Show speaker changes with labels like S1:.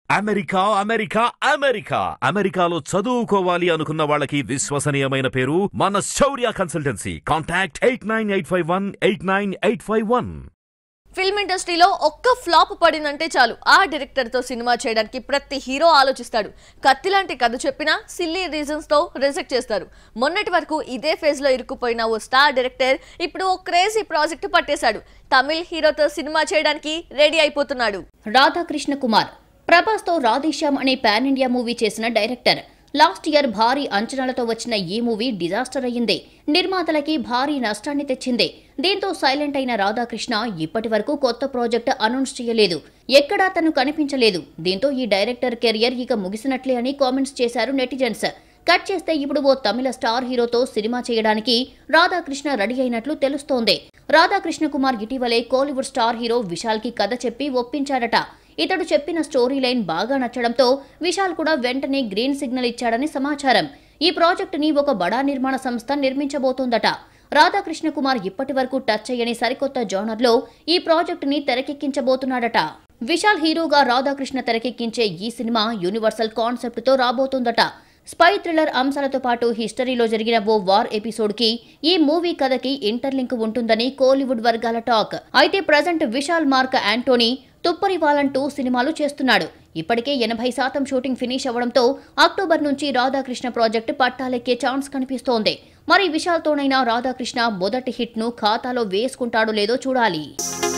S1: America America America అమెరికాలో చదువుకోవాలి అనుకున్న వాళ్ళకి విశ్వసనీయమైన పేరు మన Shaurya consultancy contact eight nine eight five one eight nine eight five one
S2: film ఇండస్ట్రీలో ఒక్క ఫ్లాప్ పడిందంటే చాలు ఆ డైరెక్టర్ తో సినిమా చేయడానికి ప్రతి హీరో ఆలోచిస్తాడు కత్తి లాంటి కథ చెప్పినా సిల్లీ రీజన్స్ తో రిజెక్ట్ చేస్తారు మొన్నటి వరకు ఇదే ఫేజ్ లో ఇరుక్కుపోయిన ఓ స్టార్ డైరెక్టర్ ఇప్పుడు ఓ క్రేజీ ప్రాజెక్ట్ పట్టేశాడు తమిళ్ హీరోతో సినిమా చేయడానికి రెడీ అయిపోతున్నాడు
S3: రాధాకృష్ణ కుమార్ ప్రభాస్తో రాధేశ్యామ్ అనే పాన్ ఇండియా మూవీ చేసిన డైరెక్టర్ లాస్ట్ ఇయర్ భారీ అంచనాలతో వచ్చిన ఈ మూవీ డిజాస్టర్ అయ్యింది నిర్మాతలకి భారీ నష్టాన్ని తెచ్చింది దీంతో సైలెంట్ అయిన రాధాకృష్ణ ఇప్పటి వరకు కొత్త ప్రాజెక్ట్ అనౌన్స్ చేయలేదు ఎక్కడా తను కనిపించలేదు దీంతో ఈ డైరెక్టర్ కెరియర్ ఇక ముగిసినట్లే అని కామెంట్స్ చేశారు నెటిజన్స్ కట్ చేస్తే ఇప్పుడు ఓ తమిళ స్టార్ హీరోతో సినిమా చేయడానికి రాధాకృష్ణ రెడీ అయినట్లు తెలుస్తోంది రాధాకృష్ణ కుమార్ ఇటీవలే కోలీవుడ్ స్టార్ హీరో విశాల్ కి కథ చెప్పి ఒప్పించాడట ఇతడు చెప్పిన స్టోరీ లైన్ బాగా నచ్చడంతో విశాల్ కూడా వెంటనే గ్రీన్ సిగ్నల్ ఇచ్చాడని సమాచారం ఈ ప్రాజెక్టుని ఒక బడా నిర్మాణ సంస్థ నిర్మించబోతోందట రాధాకృష్ణ కుమార్ ఇప్పటి వరకు టచ్ చేయని సరికొత్త జోనర్లో ఈ ప్రాజెక్టుని తెరకెక్కించబోతున్నాడట విశాల్ హీరోగా రాధాకృష్ణ తెరకెక్కించే ఈ సినిమా యూనివర్సల్ కాన్సెప్ట్ తో రాబోతోందట స్పై థ్రిల్లర్ అంశాలతో పాటు హిస్టరీలో జరిగిన ఓ వార్ ఎపిసోడ్ కి ఈ మూవీ కథకి ఇంటర్లింక్ ఉంటుందని కోలీవుడ్ వర్గాల టాక్ అయితే present Vishal Mark Antony Thupparivaalan two సినిమాలు చేస్తున్నాడు ఇప్పటికే ఎనభై శాతం షూటింగ్ ఫినిష్ అవ్వడంతో అక్టోబర్ నుంచి రాధాకృష్ణ ప్రాజెక్టు పట్టాలెక్కే ఛాన్స్ కనిపిస్తోంది మరి విశాల్తోనైనా రాధాకృష్ణ మొదటి హిట్ ను ఖాతాలో వేసుకుంటాడో లేదో చూడాలి